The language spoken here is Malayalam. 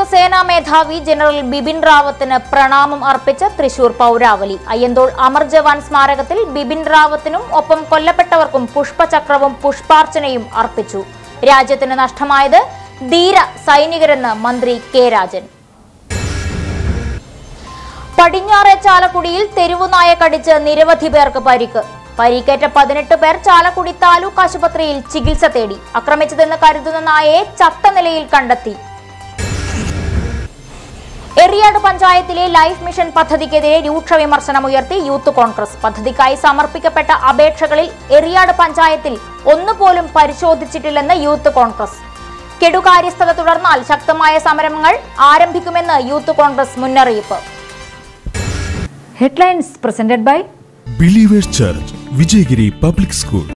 വ്യോമസേനാ മേധാവി ജനറൽ ബിപിൻ റാവത്തിന് പ്രണാമം അർപ്പിച്ച് തൃശൂർ പൗരാവലി അയ്യന്തോൾ അമർ ജവാൻ സ്മാരകത്തിൽ ബിപിൻ റാവത്തിനും ഒപ്പം കൊല്ലപ്പെട്ടവർക്കും പുഷ്പചക്രവും പുഷ്പാർച്ചനയും അർപ്പിച്ചു രാജ്യത്തിന് നഷ്ടമായത് ധീര സൈനികരെന്ന് മന്ത്രി കെ രാജൻ പടിഞ്ഞാറെ ചാലക്കുടിയിൽ തെരുവുനായ കടിച്ച് നിരവധി പേർക്ക് പരിക്ക് പരിക്കേറ്റ പതിനെട്ട് പേർ ചാലക്കുടി താലൂക്ക് ആശുപത്രിയിൽ ചികിത്സ തേടി ആക്രമിച്ചതെന്ന് കരുതുന്ന നായയെ ചത്ത നിലയിൽ കണ്ടെത്തി എറിയാട് പഞ്ചായത്തിലെ ലൈഫ് മിഷൻ പദ്ധതിക്കെതിരെ രൂക്ഷ വിമർശനമുയർത്തി യൂത്ത് കോൺഗ്രസ് പദ്ധതിക്കായി സമർപ്പിക്കപ്പെട്ട അപേക്ഷകളിൽ എറിയാട് പഞ്ചായത്തിൽ ഒന്നുപോലും പരിശോധിച്ചിട്ടില്ലെന്ന് യൂത്ത് കോൺഗ്രസ് കെടുകാര്യസ്ഥത തുടർന്നാൽ ശക്തമായ സമരങ്ങൾ ആരംഭിക്കുമെന്ന് യൂത്ത് കോൺഗ്രസ് മുന്നറിയിപ്പ് Headlines presented by Believers Church, Vijayagiri Public School.